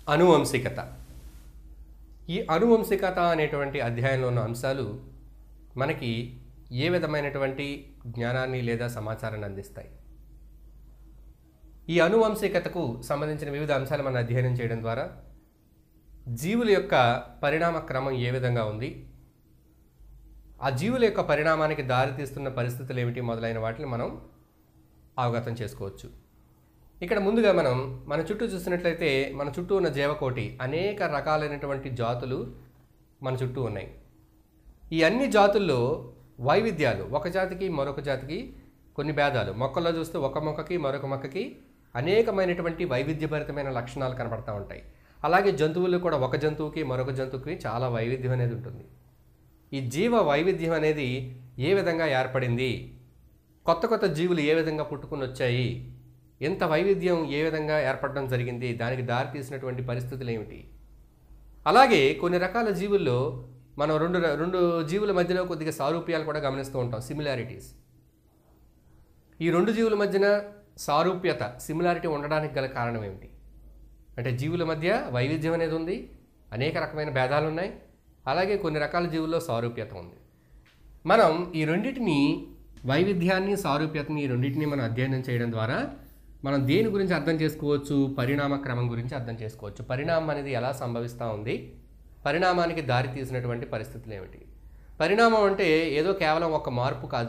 అనువంశికత ఈ అనువంశికత అనేటువంటి అధ్యాయంలో ఉన్న అంశాలు మనకి ఏ విధమైనటువంటి జ్ఞానాన్ని లేదా సమాచారాన్ని అందిస్తాయి ఈ అనువంశికతకు సంబంధించిన వివిధ అంశాలు మనం అధ్యయనం చేయడం ద్వారా జీవుల యొక్క పరిణామ క్రమం ఏ విధంగా ఉంది ఆ జీవుల యొక్క పరిణామానికి దారితీస్తున్న పరిస్థితులు ఏమిటి మొదలైన వాటిని మనం అవగతం చేసుకోవచ్చు ఇక్కడ ముందుగా మనం మన చుట్టూ చూసినట్లయితే మన చుట్టూ ఉన్న జీవకోటి అనేక రకాలైనటువంటి జాతులు మన చుట్టూ ఉన్నాయి ఈ అన్ని జాతుల్లో వైవిధ్యాలు ఒక జాతికి మరొక జాతికి కొన్ని భేదాలు మొక్కల్లో చూస్తే ఒక మొక్కకి మరొక మొక్కకి అనేకమైనటువంటి వైవిధ్యభరితమైన లక్షణాలు కనబడతా ఉంటాయి అలాగే జంతువులు కూడా ఒక జంతువుకి మరొక జంతువుకి చాలా వైవిధ్యం అనేది ఉంటుంది ఈ జీవ వైవిధ్యం అనేది ఏ విధంగా ఏర్పడింది కొత్త కొత్త జీవులు ఏ విధంగా పుట్టుకుని వచ్చాయి ఎంత వైవిధ్యం ఏ విధంగా ఏర్పడడం జరిగింది దానికి దారితీసినటువంటి పరిస్థితులు ఏమిటి అలాగే కొన్ని రకాల జీవుల్లో మనం రెండు రెండు జీవుల మధ్యలో కొద్దిగా సారూప్యాలు కూడా గమనిస్తూ ఉంటాం సిమిలారిటీస్ ఈ రెండు జీవుల మధ్యన సారూప్యత సిమిలారిటీ ఉండడానికి గల కారణం ఏమిటి అంటే జీవుల మధ్య వైవిధ్యం అనేది ఉంది అనేక రకమైన భేదాలు ఉన్నాయి అలాగే కొన్ని రకాల జీవుల్లో సారూప్యత ఉంది మనం ఈ రెండింటిని వైవిధ్యాన్ని సారూప్యతని ఈ రెండింటిని మనం అధ్యయనం చేయడం ద్వారా మనం దేని గురించి అర్థం చేసుకోవచ్చు పరిణామ క్రమం గురించి అర్థం చేసుకోవచ్చు పరిణామం అనేది ఎలా సంభవిస్తూ ఉంది పరిణామానికి దారి తీసినటువంటి పరిస్థితులు ఏమిటి పరిణామం అంటే ఏదో కేవలం ఒక మార్పు కాదు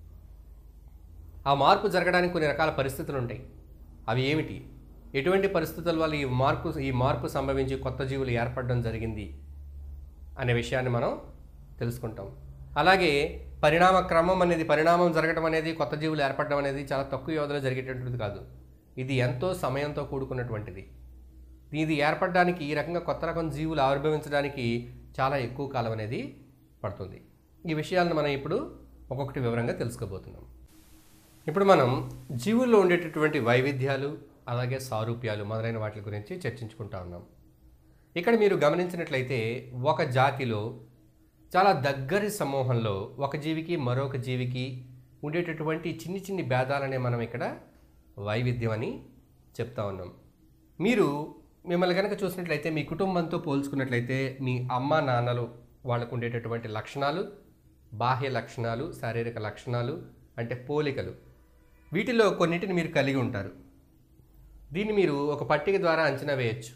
ఆ మార్పు జరగడానికి కొన్ని రకాల పరిస్థితులు ఉంటాయి అవి ఏమిటి ఎటువంటి పరిస్థితుల వల్ల ఈ మార్పు ఈ మార్పు సంభవించి కొత్త జీవులు ఏర్పడడం జరిగింది అనే విషయాన్ని మనం తెలుసుకుంటాం అలాగే పరిణామ క్రమం అనేది పరిణామం జరగడం అనేది కొత్త జీవులు ఏర్పడడం అనేది చాలా తక్కువ వ్యవధిలో జరిగేటటువంటిది కాదు ఇది ఎంతో సమయంతో కూడుకున్నటువంటిది ఇది ఏర్పడడానికి ఈ రకంగా కొత్త రకం జీవులు ఆవిర్భవించడానికి చాలా ఎక్కువ కాలం అనేది పడుతుంది ఈ విషయాలను మనం ఇప్పుడు ఒక్కొక్కటి వివరంగా తెలుసుకోబోతున్నాం ఇప్పుడు మనం జీవుల్లో ఉండేటటువంటి వైవిధ్యాలు అలాగే సారూప్యాలు మొదలైన వాటి గురించి చర్చించుకుంటా ఉన్నాం ఇక్కడ మీరు గమనించినట్లయితే ఒక జాతిలో చాలా దగ్గరి సమూహంలో ఒక జీవికి మరొక జీవికి ఉండేటటువంటి చిన్ని చిన్ని భేదాలనే మనం ఇక్కడ వైవిధ్యం అని చెప్తా ఉన్నాం మీరు మిమ్మల్ని కనుక చూసినట్లయితే మీ కుటుంబంతో పోల్చుకున్నట్లయితే మీ అమ్మ నాన్నలు వాళ్ళకు ఉండేటటువంటి లక్షణాలు బాహ్య లక్షణాలు శారీరక లక్షణాలు అంటే పోలికలు వీటిలో కొన్నిటిని మీరు కలిగి ఉంటారు దీన్ని మీరు ఒక పట్టిక ద్వారా అంచనా వేయచ్చు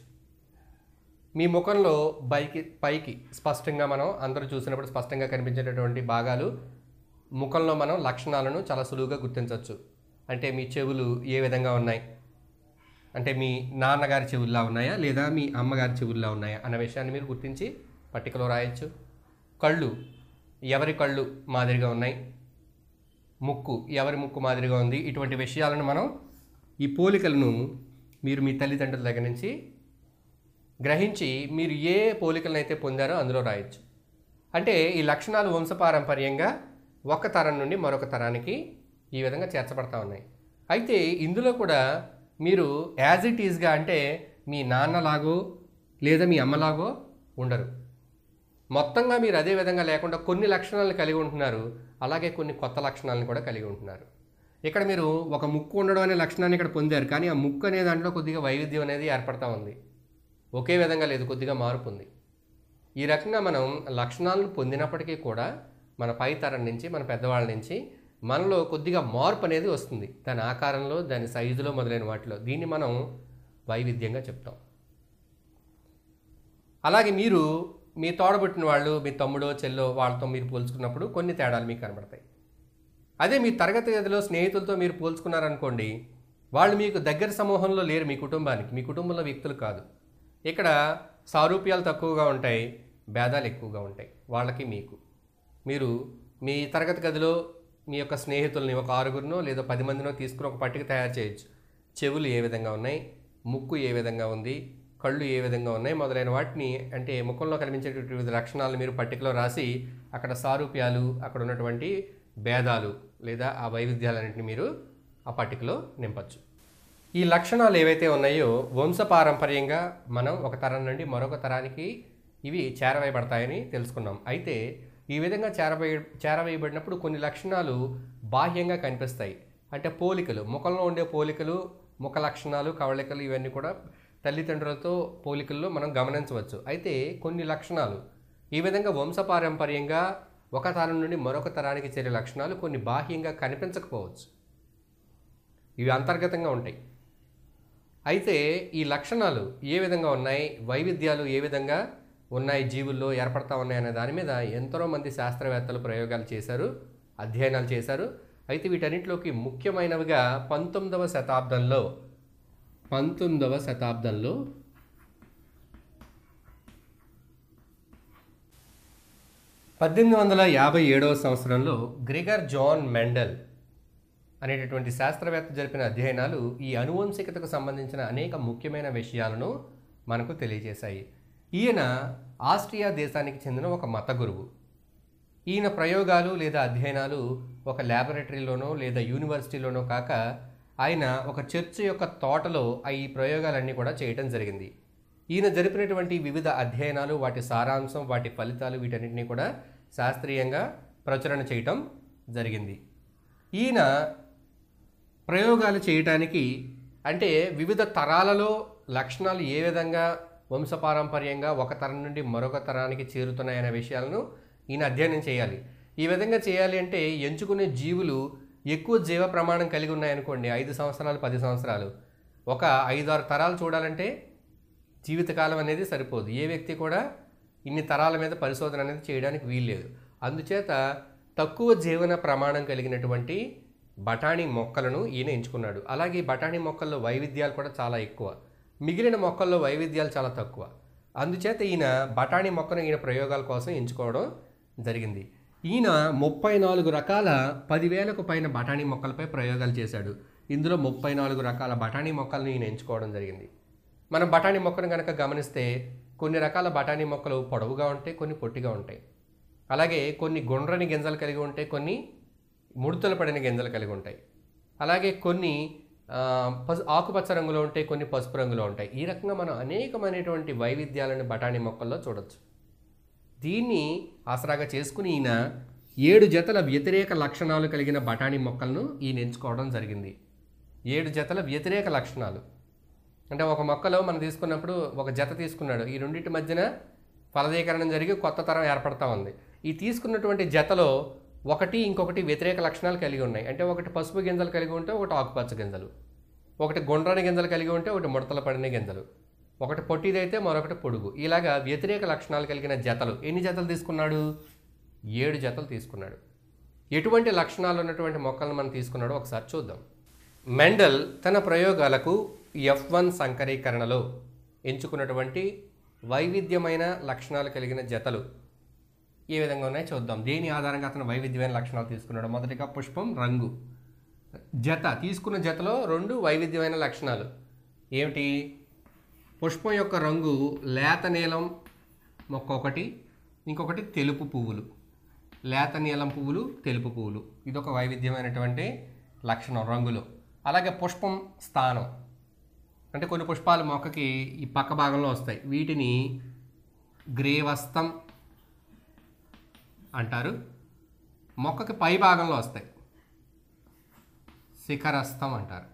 మీ ముఖంలో పైకి పైకి స్పష్టంగా మనం అందరూ చూసినప్పుడు స్పష్టంగా కనిపించేటటువంటి భాగాలు ముఖంలో మనం లక్షణాలను చాలా సులువుగా గుర్తించవచ్చు అంటే మీ చెవులు ఏ విధంగా ఉన్నాయి అంటే మీ నాన్నగారి చెవుల్లా ఉన్నాయా లేదా మీ అమ్మగారి చెవుల్లా ఉన్నాయా అన్న విషయాన్ని మీరు గుర్తించి పట్టికలో రాయొచ్చు కళ్ళు ఎవరి కళ్ళు మాదిరిగా ఉన్నాయి ముక్కు ఎవరి ముక్కు మాదిరిగా ఉంది ఇటువంటి విషయాలను మనం ఈ పోలికలను మీరు మీ తల్లిదండ్రుల దగ్గర నుంచి గ్రహించి మీరు ఏ పోలికలను అయితే పొందారో అందులో రాయొచ్చు అంటే ఈ లక్షణాలు వంశపారంపర్యంగా ఒక తరం నుండి మరొక తరానికి ఈ విధంగా చేర్చబడతా ఉన్నాయి అయితే ఇందులో కూడా మీరు యాజ్ ఇట్ ఈజ్గా అంటే మీ నాన్నలాగో లేదా మీ అమ్మలాగో ఉండరు మొత్తంగా మీరు అదే విధంగా లేకుండా కొన్ని లక్షణాలను కలిగి ఉంటున్నారు అలాగే కొన్ని కొత్త లక్షణాలను కూడా కలిగి ఉంటున్నారు ఇక్కడ మీరు ఒక ముక్కు ఉండడం అనే లక్షణాన్ని ఇక్కడ పొందారు కానీ ఆ ముక్కు అనే దాంట్లో కొద్దిగా వైవిధ్యం అనేది ఏర్పడతా ఉంది ఒకే విధంగా లేదు కొద్దిగా మార్పు ఉంది ఈ రకంగా మనం లక్షణాలను పొందినప్పటికీ కూడా మన పై తరం నుంచి మన పెద్దవాళ్ళ నుంచి మనలో కొద్దిగా మార్పు అనేది వస్తుంది దాని ఆకారంలో దాని సైజులో మొదలైన వాటిలో దీన్ని మనం వైవిధ్యంగా చెప్తాం అలాగే మీరు మీ తోడబుట్టిన వాళ్ళు మీ తమ్ముడో చెల్లో వాళ్ళతో మీరు పోల్చుకున్నప్పుడు కొన్ని తేడాలు మీకు కనబడతాయి అదే మీ తరగతి గదిలో స్నేహితులతో మీరు పోల్చుకున్నారనుకోండి వాళ్ళు మీకు దగ్గర సమూహంలో లేరు మీ కుటుంబానికి మీ కుటుంబంలో వ్యక్తులు కాదు ఇక్కడ సారూప్యాలు తక్కువగా ఉంటాయి భేదాలు ఎక్కువగా ఉంటాయి వాళ్ళకి మీకు మీరు మీ తరగతి గదిలో మీ యొక్క స్నేహితుల్ని ఒక ఆరుగురినో లేదా పది మందినో తీసుకుని ఒక పట్టిక తయారు చేయొచ్చు చెవులు ఏ విధంగా ఉన్నాయి ముక్కు ఏ విధంగా ఉంది కళ్ళు ఏ విధంగా ఉన్నాయి మొదలైన వాటిని అంటే ముఖంలో కనిపించేటువంటి వివిధ లక్షణాలు మీరు పట్టికలో రాసి అక్కడ సారూప్యాలు అక్కడ ఉన్నటువంటి భేదాలు లేదా ఆ వైవిధ్యాలన్నింటినీ మీరు ఆ పట్టికలో నింపచ్చు ఈ లక్షణాలు ఏవైతే ఉన్నాయో వంశపారంపర్యంగా మనం ఒక తరం నుండి మరొక తరానికి ఇవి చేరవేయబడతాయని తెలుసుకున్నాం అయితే ఈ విధంగా చేరవేయ చేరవేయబడినప్పుడు కొన్ని లక్షణాలు బాహ్యంగా కనిపిస్తాయి అంటే పోలికలు ముఖంలో ఉండే పోలికలు ముఖ లక్షణాలు కవళికలు ఇవన్నీ కూడా తల్లిదండ్రులతో పోలికల్లో మనం గమనించవచ్చు అయితే కొన్ని లక్షణాలు ఈ విధంగా వంశపారంపర్యంగా ఒక తరం నుండి మరొక తరానికి చేరే లక్షణాలు కొన్ని బాహ్యంగా కనిపించకపోవచ్చు ఇవి అంతర్గతంగా ఉంటాయి అయితే ఈ లక్షణాలు ఏ విధంగా ఉన్నాయి వైవిధ్యాలు ఏ విధంగా ఉన్నాయి జీవుల్లో ఏర్పడతా ఉన్నాయి అనే దాని మీద ఎంతో మంది శాస్త్రవేత్తలు ప్రయోగాలు చేశారు అధ్యయనాలు చేశారు అయితే వీటన్నిటిలోకి ముఖ్యమైనవిగా పంతొమ్మిదవ శతాబ్దంలో పంతొమ్మిదవ శతాబ్దంలో పద్దెనిమిది వందల యాభై ఏడవ సంవత్సరంలో గ్రిగర్ జాన్ మెండల్ అనేటటువంటి శాస్త్రవేత్త జరిపిన అధ్యయనాలు ఈ అనువంశికతకు సంబంధించిన అనేక ముఖ్యమైన విషయాలను మనకు తెలియజేశాయి ఈయన ఆస్ట్రియా దేశానికి చెందిన ఒక మత గురువు ఈయన ప్రయోగాలు లేదా అధ్యయనాలు ఒక ల్యాబొరేటరీలోనో లేదా యూనివర్సిటీలోనో కాక ఆయన ఒక చర్చ్ యొక్క తోటలో ఆ ఈ ప్రయోగాలన్నీ కూడా చేయటం జరిగింది ఈయన జరిపినటువంటి వివిధ అధ్యయనాలు వాటి సారాంశం వాటి ఫలితాలు వీటన్నిటిని కూడా శాస్త్రీయంగా ప్రచురణ చేయటం జరిగింది ఈయన ప్రయోగాలు చేయటానికి అంటే వివిధ తరాలలో లక్షణాలు ఏ విధంగా వంశపారంపర్యంగా ఒక తరం నుండి మరొక తరానికి చేరుతున్నాయనే విషయాలను ఈయన అధ్యయనం చేయాలి ఈ విధంగా చేయాలి అంటే ఎంచుకునే జీవులు ఎక్కువ జీవ ప్రమాణం కలిగి ఉన్నాయనుకోండి ఐదు సంవత్సరాలు పది సంవత్సరాలు ఒక ఐదు ఆరు తరాలు చూడాలంటే జీవితకాలం అనేది సరిపోదు ఏ వ్యక్తి కూడా ఇన్ని తరాల మీద పరిశోధన అనేది చేయడానికి వీల్లేదు అందుచేత తక్కువ జీవన ప్రమాణం కలిగినటువంటి బఠానీ మొక్కలను ఈయన ఎంచుకున్నాడు అలాగే ఈ బఠానీ మొక్కల్లో వైవిధ్యాలు కూడా చాలా ఎక్కువ మిగిలిన మొక్కల్లో వైవిధ్యాలు చాలా తక్కువ అందుచేత ఈయన బఠానీ మొక్కను ఈయన ప్రయోగాల కోసం ఎంచుకోవడం జరిగింది ఈయన ముప్పై నాలుగు రకాల పదివేలకు పైన బఠానీ మొక్కలపై ప్రయోగాలు చేశాడు ఇందులో ముప్పై నాలుగు రకాల బఠానీ మొక్కలను ఈయన ఎంచుకోవడం జరిగింది మనం బఠానీ మొక్కను కనుక గమనిస్తే కొన్ని రకాల బఠానీ మొక్కలు పొడవుగా ఉంటాయి కొన్ని పొట్టిగా ఉంటాయి అలాగే కొన్ని గుండ్రని గింజలు కలిగి ఉంటాయి కొన్ని ముడతలు పడిన గింజలు కలిగి ఉంటాయి అలాగే కొన్ని ఆ, పసు ఆకుపచ్చ రంగులో ఉంటాయి కొన్ని పసుపు రంగులో ఉంటాయి ఈ రకంగా మనం అనేకమైనటువంటి వైవిధ్యాలను బఠానీ మొక్కల్లో చూడొచ్చు దీన్ని ఆసరాగా చేసుకుని ఈయన ఏడు జతల వ్యతిరేక లక్షణాలు కలిగిన బఠానీ మొక్కలను ఈయన ఎంచుకోవడం జరిగింది ఏడు జతల వ్యతిరేక లక్షణాలు అంటే ఒక మొక్కలో మనం తీసుకున్నప్పుడు ఒక జత తీసుకున్నాడు ఈ రెండింటి మధ్యన ఫలదీకరణం జరిగి కొత్త తరం ఏర్పడతా ఉంది ఈ తీసుకున్నటువంటి జతలో ఒకటి ఇంకొకటి వ్యతిరేక లక్షణాలు కలిగి ఉన్నాయి అంటే ఒకటి పసుపు గింజలు కలిగి ఉంటే ఒకటి ఆకుపచ్చ గింజలు ఒకటి గుండ్రని గింజలు కలిగి ఉంటే ఒకటి ముడతలు పడిన గింజలు ఒకటి పొట్టిదైతే మరొకటి పొడుగు ఇలాగా వ్యతిరేక లక్షణాలు కలిగిన జతలు ఎన్ని జతలు తీసుకున్నాడు ఏడు జతలు తీసుకున్నాడు ఎటువంటి లక్షణాలు ఉన్నటువంటి మొక్కలను మనం తీసుకున్నాడో ఒకసారి చూద్దాం మెండల్ తన ప్రయోగాలకు ఎఫ్ వన్ సంకరీకరణలో ఎంచుకున్నటువంటి వైవిధ్యమైన లక్షణాలు కలిగిన జతలు ఏ విధంగా ఉన్నాయో చూద్దాం దేని ఆధారంగా అతను వైవిధ్యమైన లక్షణాలు తీసుకున్నాడు మొదటిగా పుష్పం రంగు జత తీసుకున్న జతలో రెండు వైవిధ్యమైన లక్షణాలు ఏమిటి పుష్పం యొక్క రంగు లేత నీలం మొక్క ఒకటి ఇంకొకటి తెలుపు పువ్వులు లేత నీలం పువ్వులు తెలుపు పువ్వులు ఇదొక వైవిధ్యమైనటువంటి లక్షణం రంగులో అలాగే పుష్పం స్థానం అంటే కొన్ని పుష్పాలు మొక్కకి ఈ పక్క భాగంలో వస్తాయి వీటిని గ్రేవస్తం అంటారు మొక్కకి పై భాగంలో వస్తాయి శిఖరస్థం అంటారు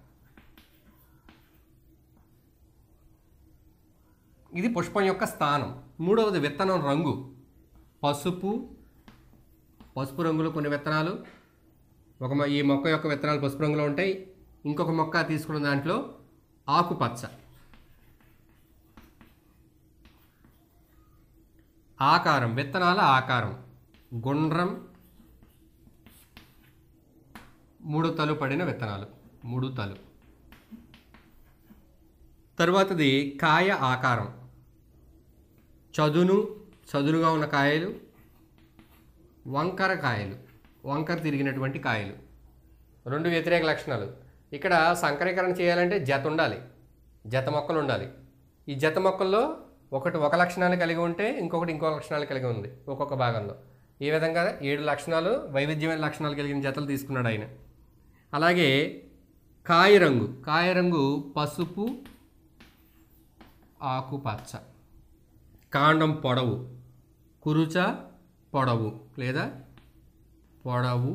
ఇది పుష్పం యొక్క స్థానం మూడవది విత్తనం రంగు పసుపు పసుపు రంగులో కొన్ని విత్తనాలు ఒక మొ- ఈ మొక్క యొక్క విత్తనాలు పసుపు రంగులో ఉంటాయి ఇంకొక మొక్క తీసుకున్న దాంట్లో ఆకుపచ్చ ఆకారం విత్తనాల ఆకారం గుండ్రం మూడు తలు పడిన విత్తనాలు మూడు తలు తరువాతది కాయ ఆకారం చదును చదునుగా ఉన్న కాయలు వంకర కాయలు వంకర తిరిగినటువంటి కాయలు రెండు వ్యతిరేక లక్షణాలు ఇక్కడ సంకరీకరణ చేయాలంటే జత ఉండాలి జత మొక్కలు ఉండాలి ఈ జత మొక్కల్లో ఒకటి ఒక లక్షణాలు కలిగి ఉంటే ఇంకొకటి ఇంకో లక్షణాలు కలిగి ఉంది ఒక్కొక్క భాగంలో ఈ విధంగా ఏడు లక్షణాలు వైవిధ్యమైన లక్షణాలు కలిగిన జతలు తీసుకున్నాడు ఆయన అలాగే కాయ రంగు కాయ రంగు పసుపు ఆకుపచ్చ కాండం పొడవు కురుచ పొడవు లేదా పొడవు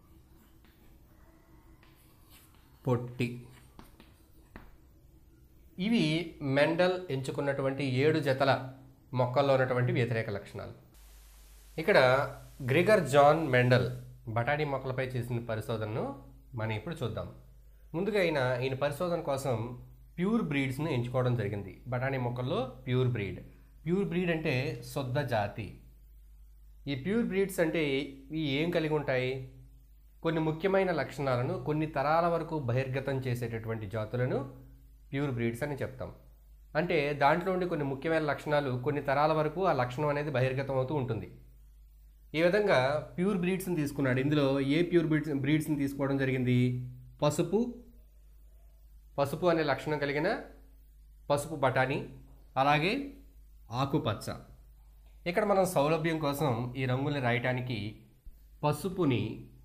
పొట్టి ఇవి మెండల్ ఎంచుకున్నటువంటి ఏడు జతల మొక్కల్లో ఉన్నటువంటి వ్యతిరేక లక్షణాలు ఇక్కడ గ్రిగర్ జాన్ మెండల్ బఠానీ మొక్కలపై చేసిన పరిశోధనను మనం ఇప్పుడు చూద్దాం ముందుగా ఆయన ఈయన పరిశోధన కోసం ప్యూర్ బ్రీడ్స్ను ఎంచుకోవడం జరిగింది బఠానీ మొక్కల్లో ప్యూర్ బ్రీడ్ ప్యూర్ బ్రీడ్ అంటే శుద్ధ జాతి ఈ ప్యూర్ బ్రీడ్స్ అంటే ఇవి ఏం కలిగి ఉంటాయి కొన్ని ముఖ్యమైన లక్షణాలను కొన్ని తరాల వరకు బహిర్గతం చేసేటటువంటి జాతులను ప్యూర్ బ్రీడ్స్ అని చెప్తాం అంటే దాంట్లో ఉండి కొన్ని ముఖ్యమైన లక్షణాలు కొన్ని తరాల వరకు ఆ లక్షణం అనేది బహిర్గతం అవుతూ ఉంటుంది ఈ విధంగా ప్యూర్ బ్రీడ్స్ని తీసుకున్నాడు ఇందులో ఏ ప్యూర్ బ్రీడ్స్ బ్రీడ్స్ని తీసుకోవడం జరిగింది పసుపు పసుపు అనే లక్షణం కలిగిన పసుపు బఠానీ అలాగే ఆకుపచ్చ ఇక్కడ మనం సౌలభ్యం కోసం ఈ రంగుల్ని రాయటానికి పసుపుని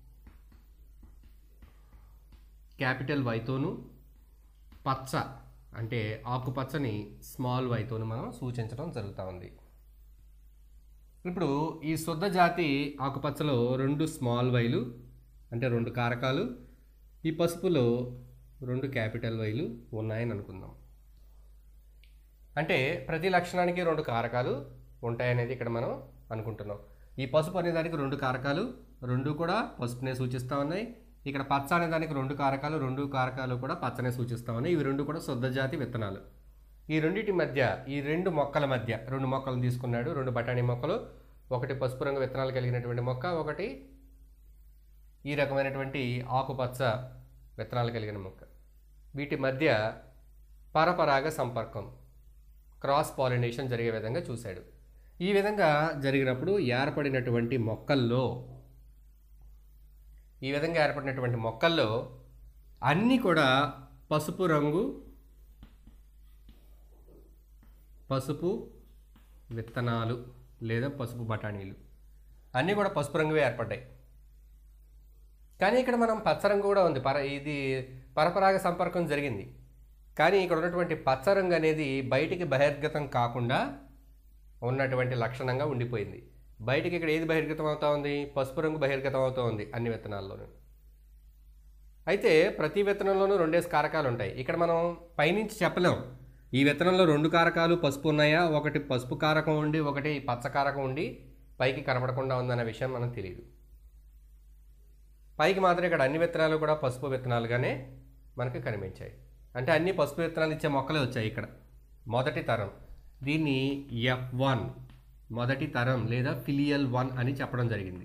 క్యాపిటల్ వైతోను పచ్చ అంటే ఆకుపచ్చని స్మాల్ వైతోను మనం సూచించడం జరుగుతూ ఉంది ఇప్పుడు ఈ శుద్ధ జాతి ఆకుపచ్చలో రెండు స్మాల్ వైలు అంటే రెండు కారకాలు ఈ పసుపులో రెండు క్యాపిటల్ వైలు ఉన్నాయని అనుకుందాం అంటే ప్రతి లక్షణానికి రెండు కారకాలు ఉంటాయనేది ఇక్కడ మనం అనుకుంటున్నాం ఈ పసుపు అనే దానికి రెండు కారకాలు రెండు కూడా పసుపునే సూచిస్తూ ఉన్నాయి ఇక్కడ పచ్చ అనే దానికి రెండు కారకాలు రెండు కారకాలు కూడా పచ్చనే సూచిస్తూ ఉన్నాయి ఇవి రెండు కూడా శుద్ధ జాతి విత్తనాలు ఈ రెండింటి మధ్య ఈ రెండు మొక్కల మధ్య రెండు మొక్కలను తీసుకున్నాడు రెండు బఠానీ మొక్కలు ఒకటి పసుపు రంగు విత్తనాలు కలిగినటువంటి మొక్క ఒకటి ఈ రకమైనటువంటి ఆకుపచ్చ విత్తనాలు కలిగిన మొక్క వీటి మధ్య పరపరాగ సంపర్కం క్రాస్ పాలినేషన్ జరిగే విధంగా చూశాడు ఈ విధంగా జరిగినప్పుడు ఏర్పడినటువంటి మొక్కల్లో ఈ విధంగా ఏర్పడినటువంటి మొక్కల్లో అన్నీ కూడా పసుపు రంగు పసుపు విత్తనాలు లేదా పసుపు బఠానీలు అన్నీ కూడా పసుపు రంగువే ఏర్పడ్డాయి కానీ ఇక్కడ మనం పచ్చ రంగు కూడా ఉంది పర ఇది పరపరాగ సంపర్కం జరిగింది కానీ ఇక్కడ ఉన్నటువంటి పచ్చ రంగు అనేది బయటికి బహిర్గతం కాకుండా ఉన్నటువంటి లక్షణంగా ఉండిపోయింది బయటికి ఇక్కడ ఏది బహిర్గతం అవుతా ఉంది పసుపు రంగు బహిర్గతం అవుతూ ఉంది అన్ని విత్తనాల్లోనూ అయితే ప్రతి విత్తనంలోనూ రెండేసి కారకాలు ఉంటాయి ఇక్కడ మనం పైనుంచి చెప్పలేం ఈ విత్తనంలో రెండు కారకాలు పసుపు ఉన్నాయా ఒకటి పసుపు కారకం ఉండి ఒకటి పచ్చ కారకం ఉండి పైకి కనపడకుండా ఉందన్న విషయం మనకు తెలియదు పైకి మాత్రం ఇక్కడ అన్ని విత్తనాలు కూడా పసుపు విత్తనాలుగానే మనకు కనిపించాయి అంటే అన్ని పసుపు విత్తనాలు ఇచ్చే మొక్కలే వచ్చాయి ఇక్కడ మొదటి తరం దీన్ని ఎఫ్ వన్ మొదటి తరం లేదా ఫిలియల్ వన్ అని చెప్పడం జరిగింది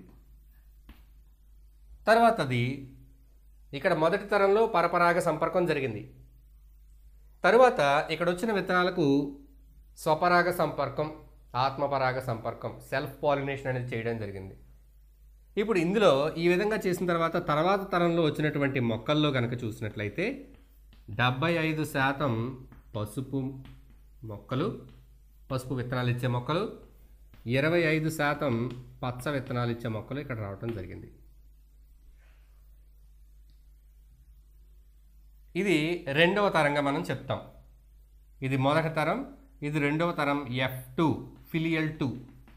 తర్వాతది ఇక్కడ మొదటి తరంలో పరపరాగ సంపర్కం జరిగింది తరువాత ఇక్కడ వచ్చిన విత్తనాలకు స్వపరాగ సంపర్కం ఆత్మపరాగ సంపర్కం సెల్ఫ్ పాలినేషన్ అనేది చేయడం జరిగింది ఇప్పుడు ఇందులో ఈ విధంగా చేసిన తర్వాత తర్వాత తరంలో వచ్చినటువంటి మొక్కల్లో కనుక చూసినట్లయితే డెబ్బై ఐదు శాతం పసుపు మొక్కలు పసుపు విత్తనాలు ఇచ్చే మొక్కలు ఇరవై ఐదు శాతం పచ్చ విత్తనాలు ఇచ్చే మొక్కలు ఇక్కడ రావటం జరిగింది ఇది రెండవ తరంగా మనం చెప్తాం ఇది మొదటి తరం ఇది రెండవ తరం F two filial two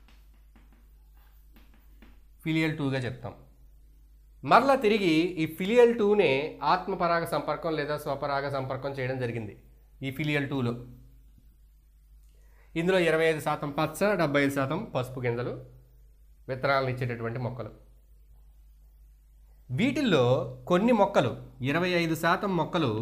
filial టూగా చెప్తాం మరలా తిరిగి ఈ ఫిలియల్ టూనే ఆత్మపరాగ సంపర్కం లేదా స్వపరాగ సంపర్కం చేయడం జరిగింది ఈ ఫిలియల్ టూలో ఇందులో ఇరవై ఐదు శాతం పచ్చ డెబ్బై ఐదు శాతం పసుపు గింజలు విత్తనాలను ఇచ్చేటటువంటి మొక్కలు వీటిల్లో కొన్ని మొక్కలు ఇరవై ఐదు శాతం మొక్కలు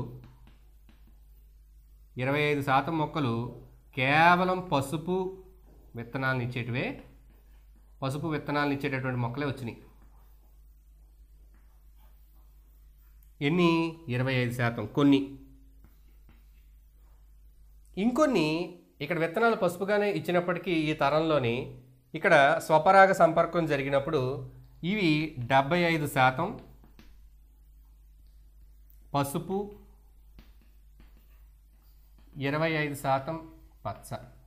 ఇరవై ఐదు శాతం మొక్కలు కేవలం పసుపు విత్తనాలను ఇచ్చేటివే పసుపు విత్తనాలను ఇచ్చేటటువంటి మొక్కలే వచ్చినాయి ఎన్ని ఇరవై ఐదు శాతం కొన్ని ఇంకొన్ని ఇక్కడ విత్తనాలు పసుపుగానే ఇచ్చినప్పటికీ ఈ తరంలోని ఇక్కడ స్వపరాగ సంపర్కం జరిగినప్పుడు ఇవి డెబ్బై ఐదు శాతం పసుపు ఇరవై ఐదు శాతం పచ్చ